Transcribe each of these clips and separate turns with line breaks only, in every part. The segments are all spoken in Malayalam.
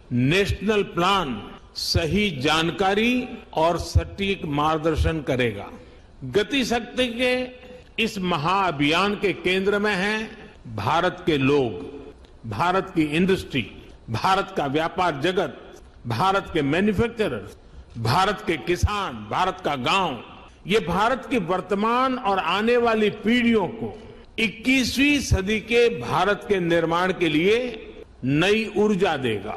नेशनल प्लान सही जानकारी और सटीक मार्गदर्शन करेगा गति शक्ति के इस महाअभियान के केंद्र में है भारत के लोग भारत की इंडस्ट्री भारत का व्यापार जगत भारत के मैन्युफैक्चरर्स भारत के किसान भारत का गांव ये भारत की वर्तमान और आने वाली पीढ़ियों को 21वीं सदी के भारत के निर्माण के लिए नई ऊर्जा देगा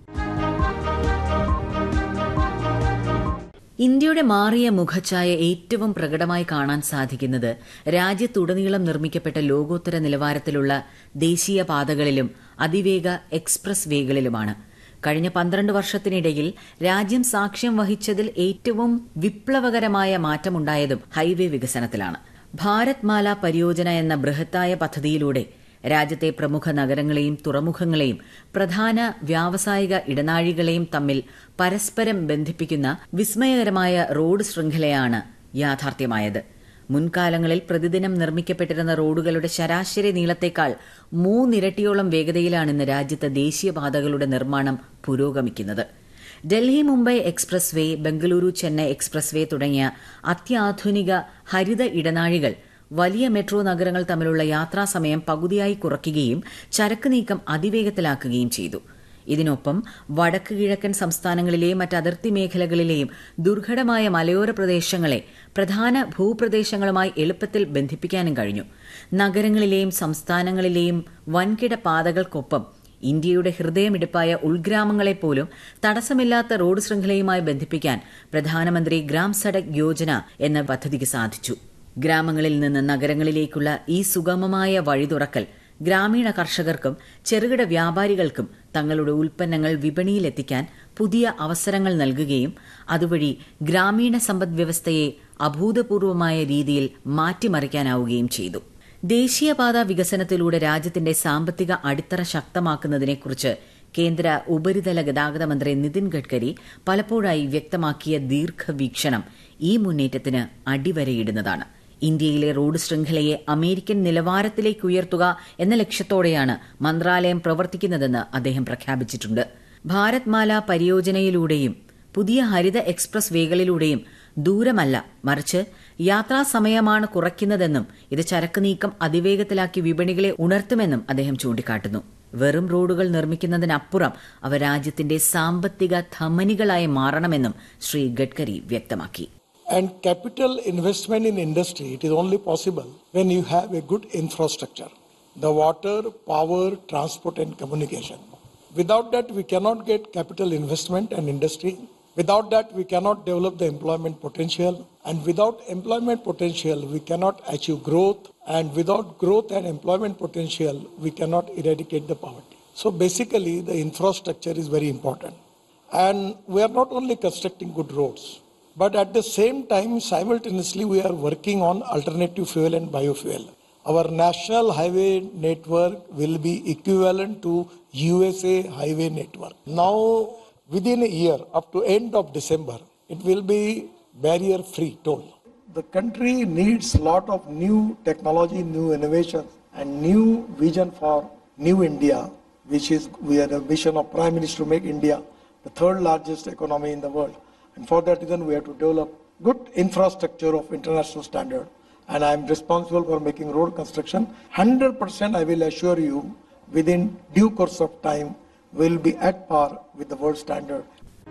ഇന്ത്യയുടെ മാറിയ മുഖഛായ ഏറ്റവും പ്രകടമായി കാണാൻ സാധിക്കുന്നത് രാജ്യത്തുടനീളം നിർമ്മിക്കപ്പെട്ട ലോകോത്തര നിലവാരത്തിലുള്ള ദേശീയ പാതകളിലും അതിവേഗ എക്സ്പ്രസ് വേകളിലുമാണ് കഴിഞ്ഞ പന്ത്രണ്ട് വർഷത്തിനിടയിൽ രാജ്യം സാക്ഷ്യം വഹിച്ചതിൽ ഏറ്റവും വിപ്ലവകരമായ മാറ്റമുണ്ടായതും ഹൈവേ വികസനത്തിലാണ് ഭാരത് മാല പരിയോജന എന്ന ബൃഹത്തായ പദ്ധതിയിലൂടെ രാജ്യത്തെ പ്രമുഖ നഗരങ്ങളെയും തുറമുഖങ്ങളെയും പ്രധാന വ്യാവസായിക ഇടനാഴികളെയും തമ്മിൽ പരസ്പരം ബന്ധിപ്പിക്കുന്ന വിസ്മയകരമായ റോഡ് ശൃംഖലയാണ് യാഥാർത്ഥ്യമായത് മുൻകാലങ്ങളിൽ പ്രതിദിനം നിർമ്മിക്കപ്പെട്ടിരുന്ന റോഡുകളുടെ ശരാശരി നീളത്തേക്കാൾ മൂന്നിരട്ടിയോളം വേഗതയിലാണ് ഇന്ന് രാജ്യത്ത് ദേശീയപാതകളുടെ നിർമ്മാണം പുരോഗമിക്കുന്നത് Delhi Mumbai expressway Bengaluru Chennai expressway തുടങ്ങിയ അത്യാധുനിക ഹരിത ഇടനാഴികൾ വലിയ മെട്രോ നഗരങ്ങൾ തമ്മിലുള്ള യാത്രാസമയം പകുതിയായി കുറയ്ക്കുകയും ചരക്ക് നീക്കം അതിവേഗത്തിലാക്കുകയും ചെയ്തു ഇതിനൊപ്പം വടക്ക് കിഴക്കൻ സംസ്ഥാനങ്ങളിലെയും മറ്റ് അതിർത്തി മേഖലകളിലെയും ദുർഘടമായ മലയോര പ്രദേശങ്ങളെ പ്രധാന ഭൂപ്രദേശങ്ങളുമായി എളുപ്പത്തിൽ ബന്ധിപ്പിക്കാനും കഴിഞ്ഞു നഗരങ്ങളിലെയും സംസ്ഥാനങ്ങളിലെയും വൻകിട പാതകൾക്കൊപ്പം ഇന്ത്യയുടെ ഹൃദയമിടിപ്പായ ഉൾഗ്രാമങ്ങളെപ്പോലും തടസ്സമില്ലാത്ത റോഡ് ശൃംഖലയുമായി ബന്ധിപ്പിക്കാൻ പ്രധാനമന്ത്രി ഗ്രാം സഡക് യോജന എന്ന പദ്ധതിക്ക് സാധിച്ചു ഗ്രാമങ്ങളിൽ നിന്ന് നഗരങ്ങളിലേക്കുള്ള ഈ സുഗമമായ വഴി തുറക്കൽ ഗ്രാമീണ കർഷകർക്കും ചെറുകിട വ്യാപാരികൾക്കും തങ്ങളുടെ ഉൽപ്പന്നങ്ങൾ വിപണിയിലെത്തിക്കാൻ പുതിയ അവസരങ്ങൾ നൽകുകയും അതുവഴി ഗ്രാമീണ സമ്പദ്വ്യവസ്ഥയെ അഭൂതപൂർവമായ രീതിയിൽ മാറ്റിമറിക്കാനാവുകയും ചെയ്തു ദേശീയപാത വികസനത്തിലൂടെ രാജ്യത്തിന്റെ സാമ്പത്തിക അടിത്തറ ശക്തമാക്കുന്നതിനെക്കുറിച്ച് കേന്ദ്ര ഉപരിതല ഗതാഗത മന്ത്രി നിതിൻ ഗഡ്കരി പലപ്പോഴായി വ്യക്തമാക്കിയ ദീർഘവീക്ഷണം ഈ മുന്നേറ്റത്തിന് അടിവരയിടുന്നതാണ് ഇന്ത്യയിലെ റോഡ് ശൃംഖലയെ അമേരിക്കൻ നിലവാരത്തിലേക്ക് ഉയർത്തുക എന്ന ലക്ഷ്യത്തോടെയാണ് മന്ത്രാലയം പ്രവർത്തിക്കുന്നതെന്ന് അദ്ദേഹം പ്രഖ്യാപിച്ചിട്ടുണ്ട് ഭാരത് മാല പരിയോജനയിലൂടെയും പുതിയ ഹരിത എക്സ്പ്രസ് വേകളിലൂടെയും ദൂരമല്ല മറിച്ച് യാത്രാസമയമാണ് കുറയ്ക്കുന്നതെന്നും ഇത് ചരക്ക് നീക്കം അതിവേഗത്തിലാക്കി വിപണികളെ ഉണർത്തുമെന്നും അദ്ദേഹം ചൂണ്ടിക്കാട്ടുന്നു വെറും റോഡുകൾ നിർമ്മിക്കുന്നതിനപ്പുറം അവ രാജ്യത്തിന്റെ സാമ്പത്തിക ധമനികളായി മാറണമെന്നും ശ്രീ ഗഡ്കരി വ്യക്തമാക്കി
And capital investment in industry, it is only possible when you have a good infrastructure. The water, power, transport and communication. Without that, we cannot get capital investment and industry. Without that, we cannot develop the employment potential. And without employment potential, we cannot achieve growth. And without growth and employment potential, we cannot eradicate the poverty. So basically, the infrastructure is very important. And we are not only constructing good roads, but at the same time, simultaneously, we are working on alternative fuel and biofuel. Our national highway network will be equivalent to USA highway network. Now, within a year, up to end of December, it will be barrier-free toll. The country needs a lot of new technology, new innovation, and new vision for new India, which is we are the vision of Prime Minister to make India the third largest economy in the world. And for that reason, we have to develop good infrastructure of international standard. And I am responsible for making road construction. 100% I will assure you, within due course of time, will be at par with the world standard.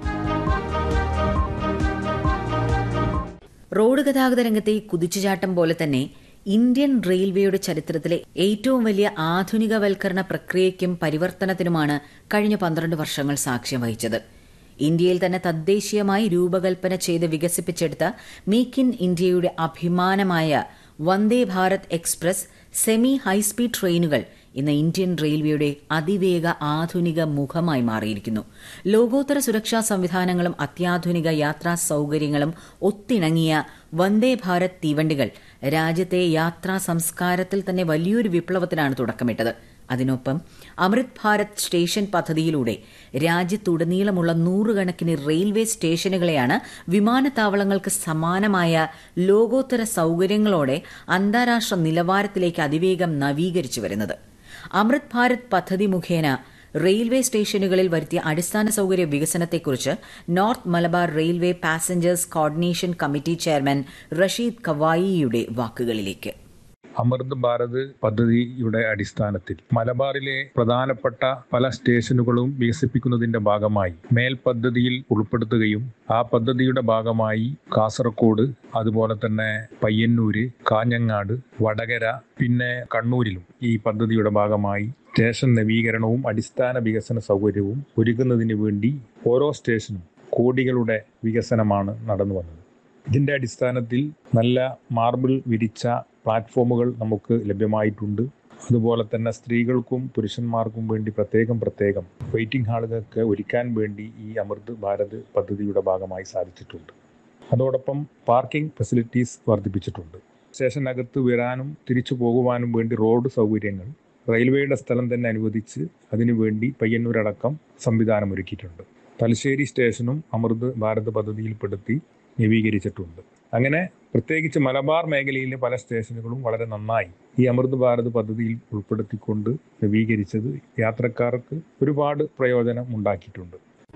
Road ഗതാഗത രംഗത്തെ കുതിച്ചുചാട്ടം പോലെ തന്നെ ഇന്ത്യൻ റെയിൽവേയുടെ ചരിത്രത്തിലെ ഏറ്റവും വലിയ ആധുനികവൽക്കരണ പ്രക്രിയയ്ക്കും പരിവർത്തനത്തിനുമാണ് കഴിഞ്ഞ പന്ത്രണ്ട് വർഷങ്ങൾ സാക്ഷ്യം വഹിച്ചത് ഇന്ത്യയിൽ തന്നെ തദ്ദേശീയമായി രൂപകൽപ്പന ചെയ്ത് വികസിപ്പിച്ചെടുത്ത മേക്ക് ഇൻ ഇന്ത്യയുടെ അഭിമാനമായ Vande Bharat express semi high speed ട്രെയിനുകൾ ഇന്ന് ഇന്ത്യൻ റെയിൽവേയുടെ അതിവേഗ ആധുനിക മുഖമായി മാറിയിരിക്കുന്നു ലോകോത്തര സുരക്ഷാ സംവിധാനങ്ങളും അത്യാധുനിക യാത്രാ സൌകര്യങ്ങളും ഒത്തിണങ്ങിയ വന്ദേ ഭാരത് തീവണ്ടികൾ രാജ്യത്തെ യാത്രാ സംസ്കാരത്തിൽ തന്നെ വലിയൊരു വിപ്ലവത്തിനാണ് തുടക്കമിട്ടത് അതിനൊപ്പം അമൃത് ഭാരത് സ്റ്റേഷൻ പദ്ധതിയിലൂടെ രാജ്യത്തുടനീളമുള്ള നൂറുകണക്കിന് റെയിൽവേ സ്റ്റേഷനുകളെയാണ് വിമാനത്താവളങ്ങൾക്ക് സമാനമായ ലോകോത്തര സൌകര്യങ്ങളോടെ അന്താരാഷ്ട്ര നിലവാരത്തിലേക്ക് അതിവേഗം നവീകരിച്ചു വരുന്നത് അമൃത് ഭാരത് പദ്ധതി മുഖേന റെയിൽവേ സ്റ്റേഷനുകളിൽ വരുത്തിയ അടിസ്ഥാന സൌകര്യ വികസനത്തെക്കുറിച്ച് north Malabar railway passengers coordination committee chairman Rasheed കവായിയുടെ വാക്കുകളിലേക്ക്
അമൃത് ഭാരത് പദ്ധതിയുടെ അടിസ്ഥാനത്തിൽ മലബാറിലെ പ്രധാനപ്പെട്ട പല സ്റ്റേഷനുകളും വികസിപ്പിക്കുന്നതിന്റെ ഭാഗമായി മേൽ പദ്ധതിയിൽ ഉൾപ്പെടുത്തുകയും ആ പദ്ധതിയുടെ ഭാഗമായി കാസർഗോഡ് അതുപോലെ തന്നെ പയ്യന്നൂര് കാഞ്ഞങ്ങാട് വടകര പിന്നെ കണ്ണൂരിലും ഈ പദ്ധതിയുടെ ഭാഗമായി സ്റ്റേഷൻ നവീകരണവും അടിസ്ഥാന വികസന സൗകര്യവും ഒരുക്കുന്നതിന് വേണ്ടി ഓരോ സ്റ്റേഷനും കോടികളുടെ വികസനമാണ് നടന്നു വന്നത് ഇതിന്റെ അടിസ്ഥാനത്തിൽ നല്ല മാർബിൾ വിരിച്ച പ്ലാറ്റ്ഫോമുകൾ നമുക്ക് ലഭ്യമായിട്ടുണ്ട് അതുപോലെ തന്നെ സ്ത്രീകൾക്കും പുരുഷന്മാർക്കും വേണ്ടി പ്രത്യേകം പ്രത്യേകം വെയിറ്റിംഗ് ഹാളുകൾക്ക് ഒരുക്കാൻ വേണ്ടി ഈ അമൃത് ഭാരത് പദ്ധതിയുടെ ഭാഗമായി സാധിച്ചിട്ടുണ്ട് അതോടൊപ്പം പാർക്കിംഗ് ഫെസിലിറ്റീസ് വർദ്ധിപ്പിച്ചിട്ടുണ്ട് സ്റ്റേഷനകത്ത് വരാനും തിരിച്ചു പോകുവാനും വേണ്ടി റോഡ് സൗകര്യങ്ങൾ റെയിൽവേയുടെ സ്ഥലം തന്നെ അനുവദിച്ച് അതിനുവേണ്ടി പയ്യന്നൂരടക്കം സംവിധാനം ഒരുക്കിയിട്ടുണ്ട് തലശ്ശേരി സ്റ്റേഷനും അമൃത് ഭാരത് പദ്ധതിയിൽപ്പെടുത്തി നവീകരിച്ചിട്ടുണ്ട് അങ്ങനെ പ്രത്യേകിച്ച് മലബാർ മേഖലയിലെ പല സ്റ്റേഷനുകളും വളരെ നന്നായി ഈ അമൃത് ഭാരത് പദ്ധതിയിൽ ഉൾപ്പെടുത്തിക്കൊണ്ട് നവീകരിച്ചത് യാത്രക്കാർക്ക് ഒരുപാട് പ്രയോജനം ഉണ്ടാക്കിയിട്ടുണ്ട്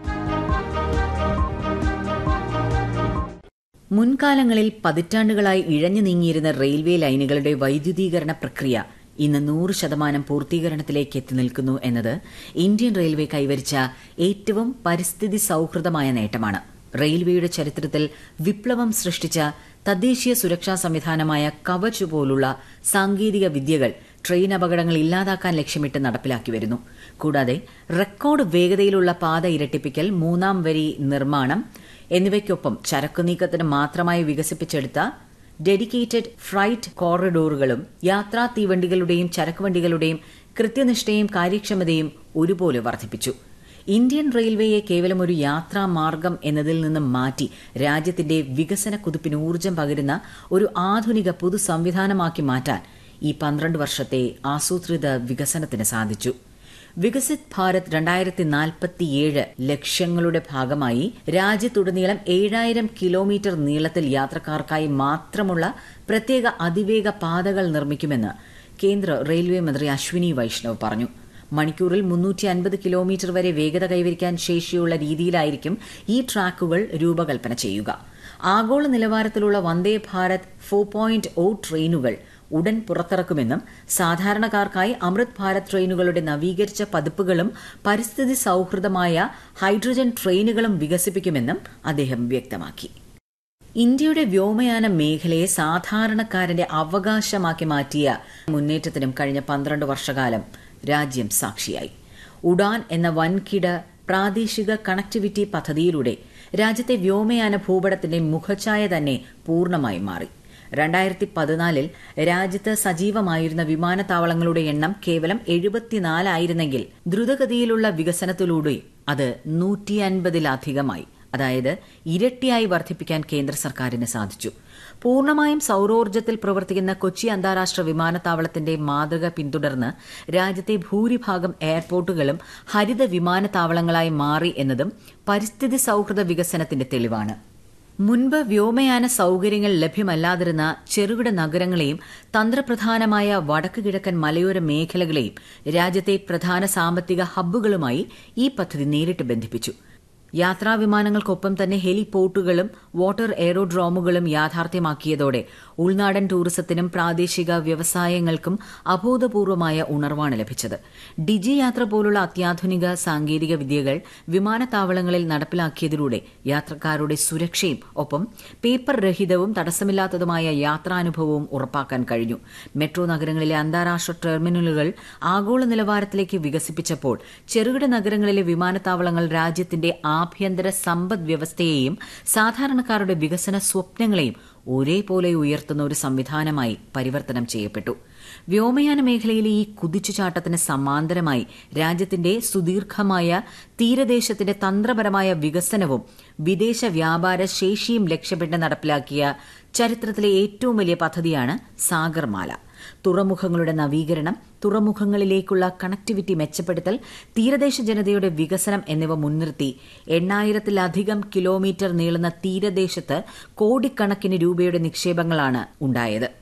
മുൻകാലങ്ങളിൽ പതിറ്റാണ്ടുകളായി ഇഴഞ്ഞു നീങ്ങിയിരുന്ന റെയിൽവേ ലൈനുകളുടെ വൈദ്യുതീകരണ പ്രക്രിയ ഇന്ന് നൂറ് ശതമാനം പൂർത്തീകരണത്തിലേക്ക് എത്തി നിൽക്കുന്നു എന്നത് ഇന്ത്യൻ റെയിൽവേ കൈവരിച്ച ഏറ്റവും പരിസ്ഥിതി സൌഹൃദമായ നേട്ടമാണ് റെയിൽവേയുടെ ചരിത്രത്തിൽ വിപ്ലവം സൃഷ്ടിച്ച തദ്ദേശീയ സുരക്ഷാ സംവിധാനമായ കവച് പോലുള്ള സാങ്കേതിക വിദ്യകൾ ട്രെയിൻ അപകടങ്ങൾ ഇല്ലാതാക്കാൻ ലക്ഷ്യമിട്ട് നടപ്പിലാക്കി വരുന്നു കൂടാതെ റെക്കോർഡ് വേഗതയിലുള്ള പാത ഇരട്ടിപ്പിക്കൽ മൂന്നാം വരി നിർമ്മാണം എന്നിവയ്ക്കൊപ്പം ചരക്കു നീക്കത്തിന് മാത്രമായി വികസിപ്പിച്ചെടുത്ത ഡെഡിക്കേറ്റഡ് ഫ്രൈറ്റ് കോറിഡോറുകളും യാത്രാ തീവണ്ടികളുടെയും ചരക്കുവണ്ടികളുടെയും കൃത്യനിഷ്ഠയും കാര്യക്ഷമതയും ഒരുപോലെ വർദ്ധിപ്പിച്ചു ഇന്ത്യൻ റെയിൽവേയെ കേവലം ഒരു യാത്രാ മാർഗം എന്നതിൽ നിന്ന് മാറ്റി രാജ്യത്തിന്റെ വികസന കുതിപ്പിന് ഊർജ്ജം പകരുന്ന ഒരു ആധുനിക പൊതു സംവിധാനമാക്കി മാറ്റാൻ ഈ പന്ത്രണ്ട് വർഷത്തെ ആസൂത്രിത വികസനത്തിന് സാധിച്ചു വികസിത് ഭാരത് രണ്ടായിരത്തി നാൽപ്പത്തിയേഴ് ലക്ഷ്യങ്ങളുടെ ഭാഗമായി രാജ്യത്തുടനീളം ഏഴായിരം കിലോമീറ്റർ നീളത്തിൽ യാത്രക്കാർക്കായി മാത്രമുള്ള പ്രത്യേക അതിവേഗ പാതകൾ നിർമ്മിക്കുമെന്ന് കേന്ദ്ര റെയിൽവേ മന്ത്രി അശ്വിനി വൈഷ്ണവ് പറഞ്ഞു മണിക്കൂറിൽ മുന്നൂറ്റി അൻപത് കിലോമീറ്റർ വരെ വേഗത കൈവരിക്കാൻ ശേഷിയുള്ള രീതിയിലായിരിക്കും ഈ ട്രാക്കുകൾ രൂപകൽപ്പന ചെയ്യുക ആഗോള നിലവാരത്തിലുള്ള Vande Bharat four point O ട്രെയിനുകൾ ഉടൻ പുറത്തിറക്കുമെന്നും സാധാരണക്കാർക്കായി അമൃത് ഭാരത് ട്രെയിനുകളുടെ നവീകരിച്ച പതിപ്പുകളും പരിസ്ഥിതി സൌഹൃദമായ ഹൈഡ്രജൻ ട്രെയിനുകളും വികസിപ്പിക്കുമെന്നും അദ്ദേഹം വ്യക്തമാക്കി ഇന്ത്യയുടെ വ്യോമയാന മേഖലയെ സാധാരണക്കാരന്റെ അവകാശമാക്കി മാറ്റിയ മുന്നേറ്റത്തിനും കഴിഞ്ഞ പന്ത്രണ്ട് വർഷകാലം രാജ്യം സാക്ഷിയായി ഉഡാൻ എന്ന വൻകിട പ്രാദേശിക കണക്ടിവിറ്റി പദ്ധതിയിലൂടെ രാജ്യത്തെ വ്യോമയാന ഭൂപടത്തിന്റെ മുഖഛായ തന്നെ പൂർണ്ണമായി മാറി രണ്ടായിരത്തി പതിനാലിൽ രാജ്യത്ത് സജീവമായിരുന്ന വിമാനത്താവളങ്ങളുടെ എണ്ണം കേവലം എഴുപത്തിനാലായിരുന്നെങ്കിൽ ദ്രുതഗതിയിലുള്ള വികസനത്തിലൂടെ അത് നൂറ്റി അൻപതിലധികമായി അതായത് ഇരട്ടിയായി വർദ്ധിപ്പിക്കാൻ കേന്ദ്ര സർക്കാരിന് സാധിച്ചു പൂർണ്ണമായും സൌരോർജ്ജത്തിൽ പ്രവർത്തിക്കുന്ന കൊച്ചി അന്താരാഷ്ട്ര വിമാനത്താവളത്തിന്റെ മാതൃക പിന്തുടർന്ന് രാജ്യത്തെ ഭൂരിഭാഗം എയർപോർട്ടുകളും ഹരിത വിമാനത്താവളങ്ങളായി മാറി എന്നതും പരിസ്ഥിതി സൌഹൃദ വികസനത്തിന്റെ തെളിവാണ് മുൻപ് വ്യോമയാന സൌകര്യങ്ങൾ ലഭ്യമല്ലാതിരുന്ന ചെറുകിട നഗരങ്ങളെയും തന്ത്രപ്രധാനമായ വടക്ക് കിഴക്കൻ മലയോര മേഖലകളെയും രാജ്യത്തെ പ്രധാന സാമ്പത്തിക ഹബ്ബുകളുമായി ഈ പദ്ധതി നേരിട്ട് ബന്ധിപ്പിച്ചു യാത്രാ വിമാനങ്ങൾക്കൊപ്പം തന്നെ ഹെലിപോർട്ടുകളും വാട്ടർ എയറോഡ്രോമുകളും യാഥാർത്ഥ്യമാക്കിയതോടെ ഉൾനാടൻ ടൂറിസത്തിനും പ്രാദേശിക വ്യവസായങ്ങൾക്കും അഭൂതപൂർവമായ ഉണർവാണ് ലഭിച്ചത് ഡിജി യാത്ര പോലുള്ള അത്യാധുനിക സാങ്കേതിക വിദ്യകൾ വിമാനത്താവളങ്ങളിൽ നടപ്പിലാക്കിയതിലൂടെ യാത്രക്കാരുടെ സുരക്ഷയും ഒപ്പം പേപ്പർ രഹിതവും തടസ്സമില്ലാത്തതുമായ യാത്രാനുഭവവും ഉറപ്പാക്കാൻ കഴിഞ്ഞു മെട്രോ നഗരങ്ങളിലെ അന്താരാഷ്ട്ര ടെർമിനലുകൾ ആഗോള നിലവാരത്തിലേക്ക് വികസിപ്പിച്ചപ്പോൾ ചെറുകിട നഗരങ്ങളിലെ വിമാനത്താവളങ്ങൾ രാജ്യത്തിന്റെ ആഭ്യന്തര സമ്പദ് വ്യവസ്ഥയെയും സാധാരണക്കാരുടെ വികസന സ്വപ്നങ്ങളെയും ഒരേപോലെ ഉയർത്തുന്ന ഒരു സംവിധാനമായി പരിവർത്തനം ചെയ്യപ്പെട്ടു വ്യോമയാന മേഖലയിലെ ഈ കുതിച്ചുചാട്ടത്തിന് സമാന്തരമായി രാജ്യത്തിന്റെ സുദീർഘമായ തീരദേശത്തിന്റെ തന്ത്രപരമായ വികസനവും വിദേശ വ്യാപാര ശേഷിയും ലക്ഷ്യമിട്ട് നടപ്പിലാക്കിയ ചരിത്രത്തിലെ ഏറ്റവും വലിയ പദ്ധതിയാണ് സാഗർമാല തുറമുഖങ്ങളുടെ നവീകരണം തുറമുഖങ്ങളിലേക്കുള്ള കണക്ടിവിറ്റി മെച്ചപ്പെടുത്തൽ തീരദേശ ജനതയുടെ വികസനം എന്നിവ മുൻനിർത്തി എണ്ണായിരത്തിലധികം കിലോമീറ്റർ നീളുന്ന തീരദേശത്ത് കോടിക്കണക്കിന് രൂപയുടെ നിക്ഷേപങ്ങളാണ് ഉണ്ടായത്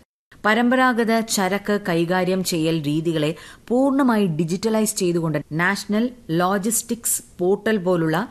പരമ്പരാഗത ചരക്ക് കൈകാര്യം ചെയ്യൽ രീതികളെ പൂർണ്ണമായി ഡിജിറ്റലൈസ് ചെയ്തുകൊണ്ട് നാഷണൽ ലോജിസ്റ്റിക്സ് പോർട്ടൽ പോലുള്ള